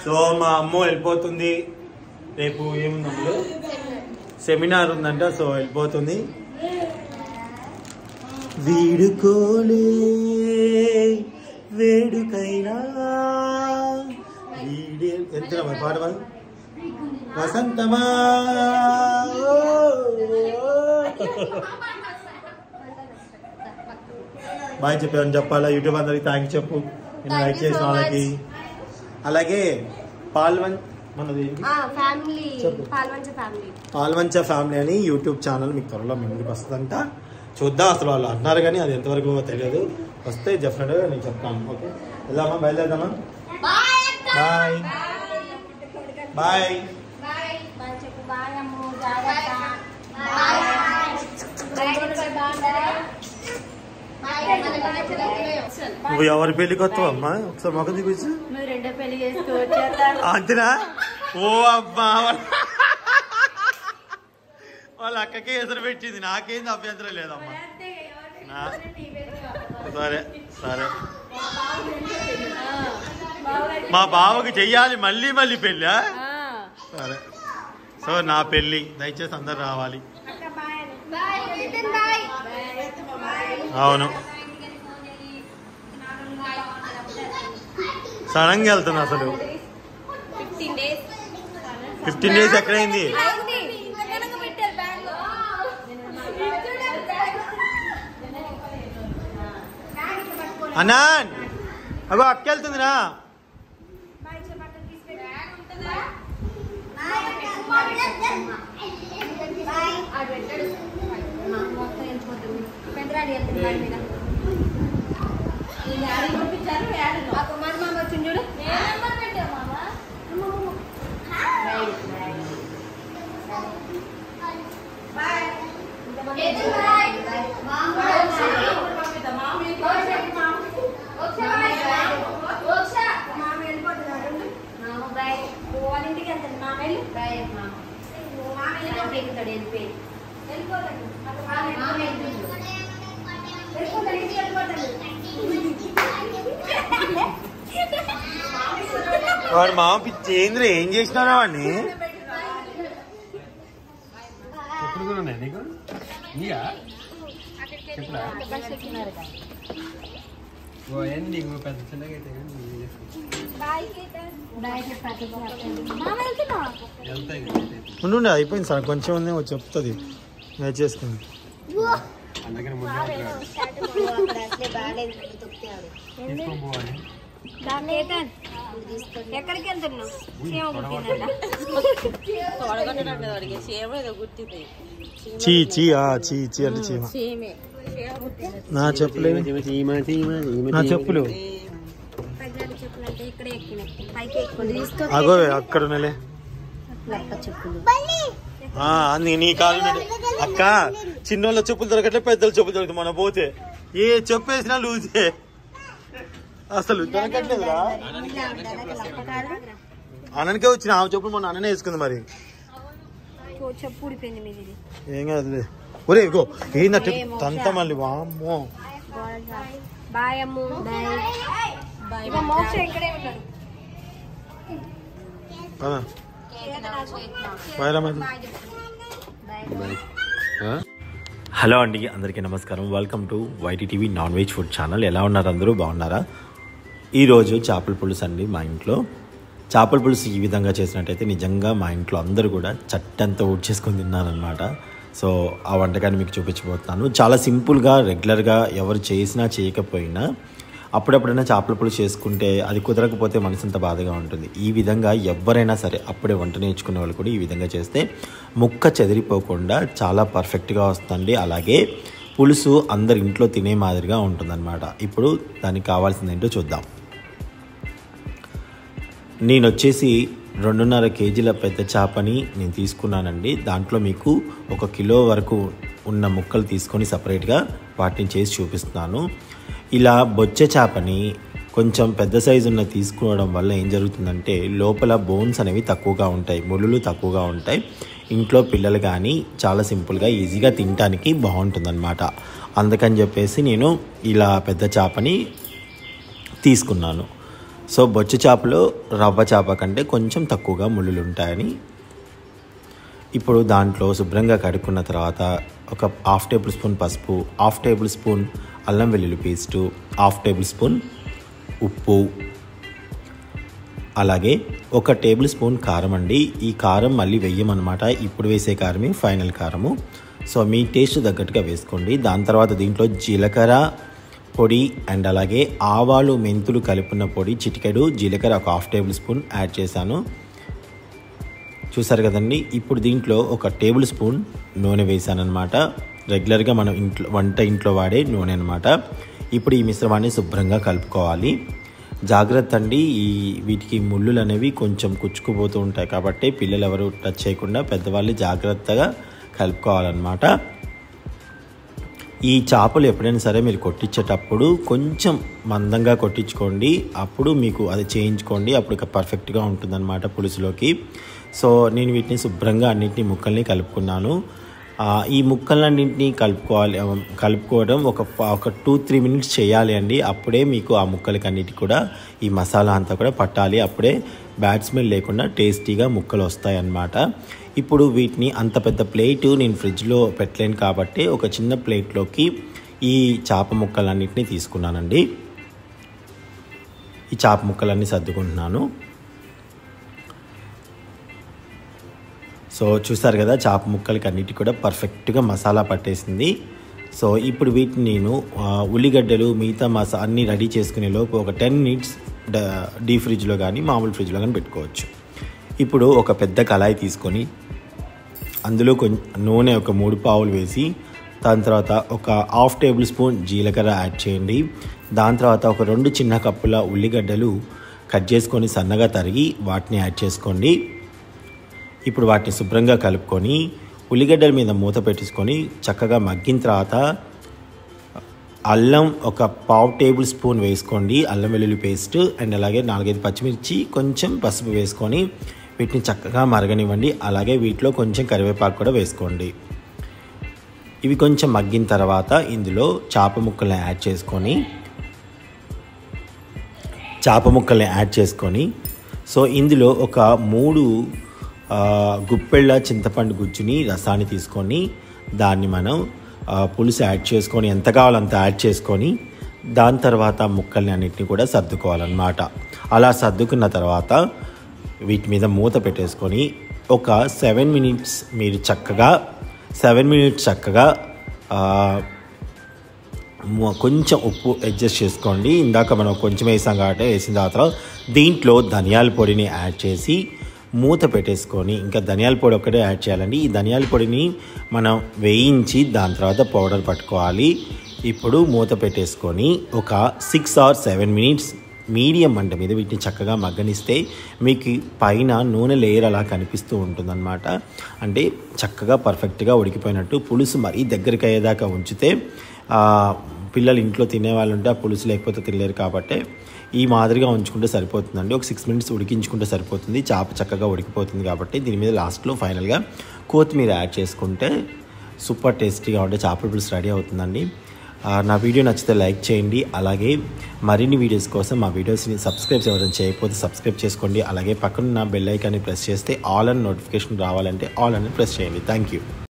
So మా అమ్మ వెళ్ళిపోతుంది రేపు ఏముంది అందులో సెమినార్ ఉందంట సో వెళ్ళిపోతుంది వీడుకోలే వేడుకైనా వీడే ఎంత మరి పాట పాడు వసంతమా ఓ, బాయ్ చెప్పాను చెప్పాలా యూట్యూబ్ అందరికి థ్యాంక్ చెప్పు నేను లైక్ చేసిన వాళ్ళకి అలాగే పాల్వన్ మనది ఏంటి? ఫ్యామిలీ చెప్పు. పాల్వంచ ఫ్యామిలీ పాల్వంచ ఫ్యామిలీ అని యూట్యూబ్ ఛానల్ మీకు త్వరలో మీ ముందుకు వస్తుందంట చూద్దాం అసలు వాళ్ళు అన్నారు కానీ అది ఎంతవరకు తెలియదు వస్తే డెఫినెట్గా నేను చెప్తాను ఓకే వెళ్దామా బయలుదేరదామా బాయ్ బాయ్ బాయ్ చెప్పు బాయ్ అమ్ము జాగ్రత్త నువ్వు ఎవరి పెళ్లికి వస్తావు అమ్మా ఒకసారి మొక్క చూపించు నువ్వు రెండో పెళ్లి చేసుకో వచ్చేస్తాను అంతేనా ఓ అబ్బా వాళ్ళ అక్కకే ఎదురు పెట్టింది నాకేంది అభ్యంతరం లేదమ్మా నా- సరే సరే మా బావకి చెయ్యాలి మళ్ళీ మళ్ళీ పెళ్ళా సరే సో నా పెళ్ళి దయచేసి అందరు రావాలి అవును సడన్గా వెళ్తుంది అసలు ఫిఫ్టీన్ డేస్ ఫిఫ్టీన్ డేస్ ఎక్కడైంది అన్నా అగో అక్క వెళ్తుందిరా వాళ్ళింటికి వెళ్తాను మామ వెళ్ళి మామ ఎక్కుతాడు వెళ్ళిపోయి వెళ్ళిపోతాడు మామ వెళ్ళిపోతాడు వెళ్ళిపోతాడు ఇంటికి వెళ్ళిపోతాడు వాడు మామ పిచ్చి ఏంద్ర ఏం చేసినారా వాడిని ఎప్పుడు కూడా ఉన్నాయి నీకు నీయా చెప్పురా ఓ ఏంది నీకు పెద్ద చిన్నగా అయితే కానీ నీకు చేసుకో. మామ వెళ్తున్నా వెళ్తాయి కదా అయితే. ఉండు అయిపోయింది సార్ కొంచెం ఉంది వచ్చి చెప్తుంది మ్యాచ్ చేసుకుంది అందుకని ముందే అంటున్నాడు. తీసుకొని పోవాలి ఎక్కడికి వెళ్తున్నావు చీ చీ ఆ చీ చీ అంటే చీమ నా చెప్పులేవి చీమ చీమ చీమ నా చెప్పులు పెద్దవాళ్ళ చెప్పులు అంటే ఇక్కడే ఎక్కినాయి పైకి ఎక్కువ తీసుకో అగో అక్కడ ఉన్నలే ఆ, నీ నీ కాలు మీద. అక్క చిన్నోళ్ళ చెప్పులు దొరకట్లే పెద్దల చెప్పులు దొరుకుతాయి మనం పోతే ఏ చెప్పు వేసినా లూజే అసలు దొరకట్లేదురా అన్నకే వచ్చిన ఆమె చెప్పులు మొన్న అన్ననే వేసుకుంది మరి చెప్పు ఊడిపోయింది మీది ఇది. ఏం కాదులే ఒరే ఇగో ఏందట తంత మళ్ళీ వామ్మో బాయ్ అమ్ము బాయ్ ఇక మోక్ష ఇక్కడే ఉన్నాడు పద. బాయ్ రా మరి. హలో అండి అందరికీ నమస్కారం welcome to YT TV non veg food channel ఎలా ఉన్నారు అందరూ బాగున్నారా ఈరోజు చేపల పులుసు అండి మా ఇంట్లో చేపల పులుసు ఈ విధంగా చేసినట్టయితే నిజంగా మా ఇంట్లో అందరూ కూడా చట్టంతా ఊడ్చేసుకొని తిన్నారనమాట సో ఆ వంటకాన్ని మీకు చూపించబోతున్నాను చాలా సింపుల్గా రెగ్యులర్గా ఎవరు చేసినా చేయకపోయినా అప్పుడప్పుడైనా చేపల పులుసు చేసుకుంటే అది కుదరకపోతే మనసంత బాధగా ఉంటుంది ఈ విధంగా ఎవరైనా సరే అప్పుడే వంట నేర్చుకునే వాళ్ళు కూడా ఈ విధంగా చేస్తే ముక్క చెదిరిపోకుండా చాలా పర్ఫెక్ట్గా వస్తుంది అలాగే పులుసు అందరి ఇంట్లో తినే మాదిరిగా ఉంటుందన్నమాట ఇప్పుడు దానికి కావాల్సింది ఏంటో చూద్దాం నేను వచ్చేసి రెండున్నర కేజీల పెద్ద చేపని నేను తీసుకున్నానండి దాంట్లో మీకు ఒక కిలో వరకు ఉన్న ముక్కలు తీసుకొని సపరేట్గా వాటిని చేసి చూపిస్తున్నాను ఇలా బొచ్చే చేపని కొంచెం పెద్ద సైజు ఉన్న తీసుకోవడం వల్ల ఏం జరుగుతుందంటే లోపల బోన్స్ అనేవి తక్కువగా ఉంటాయి ముళ్ళులు తక్కువగా ఉంటాయి ఇంట్లో పిల్లలు కానీ చాలా సింపుల్గా ఈజీగా తినడానికి బాగుంటుందన్నమాట అందుకని చెప్పేసి నేను ఇలా పెద్ద చేపని తీసుకున్నాను సో బొచ్చు చేపలో రవ్వ చేప కంటే కొంచెం తక్కువగా ముళ్ళులు ఉంటాయని ఇప్పుడు దాంట్లో శుభ్రంగా కడుక్కున్న తర్వాత ఒక హాఫ్ టేబుల్ స్పూన్ పసుపు హాఫ్ టేబుల్ స్పూన్ అల్లం వెల్లుల్లి పేస్టు హాఫ్ టేబుల్ స్పూన్ ఉప్పు అలాగే ఒక టేబుల్ స్పూన్ కారం అండి ఈ కారం మళ్ళీ వెయ్యమన్నమాట ఇప్పుడు వేసే కారమే ఫైనల్ కారము సో మీ టేస్ట్ తగ్గట్టుగా వేసుకోండి దాని తర్వాత దీంట్లో జీలకర్ర పొడి అండ్ అలాగే ఆవాలు మెంతులు కలుపున్న పొడి చిటికెడు జీలకర్ర ఒక హాఫ్ టేబుల్ స్పూన్ యాడ్ చేశాను చూసారు కదండి ఇప్పుడు దీంట్లో ఒక టేబుల్ స్పూన్ నూనె వేసానమాట రెగ్యులర్గా మనం ఇంట్లో వంట ఇంట్లో వాడే నూనె అనమాట ఇప్పుడు ఈ మిశ్రమాన్ని శుభ్రంగా కలుపుకోవాలి జాగ్రత్త అండి ఈ వీటికి ముళ్ళులు అనేవి కొంచెం కుచ్చుకుపోతూ ఉంటాయి కాబట్టి పిల్లలు ఎవరు టచ్ చేయకుండా పెద్దవాళ్ళు జాగ్రత్తగా కలుపుకోవాలన్నమాట ఈ చేపలు ఎప్పుడైనా సరే మీరు కొట్టించేటప్పుడు కొంచెం మందంగా కొట్టించుకోండి అప్పుడు మీకు అది చేయించుకోండి అప్పుడు ఇక పర్ఫెక్ట్గా ఉంటుందన్నమాట పులుసులోకి సో నేను వీటిని శుభ్రంగా అన్నింటినీ ముక్కల్ని కలుపుకున్నాను ఆ, ఈ ముక్కలన్నింటినీ కలుపుకోవాలి ఆ, కలుపుకోవడం ఒక ఫ- ఒక టూ త్రీ మినిట్స్ చేయాలి అండి అప్పుడే మీకు ఆ ముక్కలకి అన్నిటి కూడా ఈ మసాలా అంతా కూడా పట్టాలి అప్పుడే బ్యాడ్ స్మెల్ లేకుండా టేస్టీగా ముక్కలు వస్తాయి అన్నమాట ఇప్పుడు వీటిని అంత పెద్ద ప్లేటు నేను ఫ్రిడ్జ్లో పెట్టలేను కాబట్టి ఒక చిన్న ప్లేట్లోకి ఈ చేప ముక్కలన్నింటినీ తీసుకున్నానండి ఈ చేప ముక్కలన్నీ సర్దుకుంటున్నాను సో చూసారు కదా చేప ముక్కలకి అన్నిటి కూడా పర్ఫెక్ట్గా మసాలా పట్టేసింది సో ఇప్పుడు వీటిని నేను ఆ, ఉల్లిగడ్డలు మిగతా మసా అన్నీ రెడీ చేసుకునే లోపు ఒక టెన్ మినిట్స్ డీ ఫ్రిడ్జ్లో కానీ మామూలు ఫ్రిడ్జ్లో కానీ పెట్టుకోవచ్చు ఇప్పుడు ఒక పెద్ద కళాయి తీసుకొని అందులో కొంచెం నూనె ఒక మూడు పావులు వేసి దాని తర్వాత ఒక హాఫ్ టేబుల్ స్పూన్ జీలకర్ర యాడ్ చేయండి దాని తర్వాత ఒక రెండు చిన్న కప్పుల ఉల్లిగడ్డలు కట్ చేసుకొని సన్నగా తరిగి వాటిని యాడ్ చేసుకోండి ఇప్పుడు వాటిని శుభ్రంగా కలుపుకొని ఉల్లిగడ్డల మీద మూత పెట్టేసుకొని చక్కగా మగ్గిన తర్వాత అల్లం ఒక పావు టేబుల్ స్పూన్ వేసుకోండి అల్లం వెల్లుల్లి పేస్ట్ అండ్ అలాగే నాలుగైదు పచ్చిమిర్చి కొంచెం పసుపు వేసుకొని వీటిని చక్కగా మరగనివ్వండి అలాగే వీటిలో కొంచెం కరివేపాకు కూడా వేసుకోండి ఇవి కొంచెం మగ్గిన తర్వాత ఇందులో చేప ముక్కల్ని యాడ్ చేసుకొని చేప ముక్కల్ని యాడ్ చేసుకొని సో ఇందులో ఒక మూడు ఆ, గుప్పెళ్ళ చింతపండు గుజ్జుని రసాన్ని తీసుకొని దాన్ని మనం ఆ, పులుసు యాడ్ చేసుకొని ఎంత కావాలో అంత యాడ్ చేసుకొని దాని తర్వాత ముక్కల్ని అన్నిటిని కూడా సర్దుకోవాలన్నమాట అలా సర్దుకున్న తర్వాత వీటి మీద మూత పెట్టేసుకొని ఒక సెవెన్ మినిట్స్ మీరు చక్కగా సెవెన్ మినిట్స్ చక్కగా ఆ, ము- కొంచెం ఉప్పు అడ్జస్ట్ చేసుకోండి ఇందాక మనం కొంచెం వేసాం కాబట్టి వేసిన తర్వాత దీంట్లో ధనియాల పొడిని యాడ్ చేసి మూత పెట్టేసుకొని ఇంకా ధనియాల పొడి ఒక్కటే యాడ్ చేయాలండి ఈ ధనియాల పొడిని మనం వేయించి దాని తర్వాత పౌడర్ పట్టుకోవాలి ఇప్పుడు మూత పెట్టేసుకొని ఒక six or seven minutes medium మంట మీద వీటిని చక్కగా మగ్గనిస్తే మీకు పైన నూనె లేయర్ అలా కనిపిస్తూ ఉంటుందన్నమాట అంటే చక్కగా పర్ఫెక్ట్గా ఉడికిపోయినట్టు పులుసు మరీ దగ్గరికి అయ్యేదాకా ఉంచితే ఆ, పిల్లలు ఇంట్లో తినే వాళ్ళు ఉంటే ఆ పులుసు లేకపోతే తినలేరు కాబట్టి ఈ మాదిరిగా ఉంచుకుంటే సరిపోతుందండి ఒక సిక్స్ మినిట్స్ ఉడికించుకుంటే సరిపోతుంది చేప చక్కగా ఉడికిపోతుంది కాబట్టి దీని మీద లాస్ట్లో ఫైనల్గా కొత్తిమీర యాడ్ చేసుకుంటే సూపర్ టేస్టీగా ఉండే చేపల పులుసు రెడీ అవుతుందండి ఆ, నా వీడియో నచ్చితే లైక్ చేయండి అలాగే మరిన్ని వీడియోస్ కోసం మా వీడియోస్ని సబ్స్క్రైబ్ చేయడం చేయకపోతే సబ్స్క్రైబ్ చేసుకోండి అలాగే పక్కన బెల్ ఐకాన్ని ప్రెస్ చేస్తే ఆల్ అని నోటిఫికేషన్ రావాలంటే ఆల్ అని ప్రెస్ చేయండి థ్యాంక్ యూ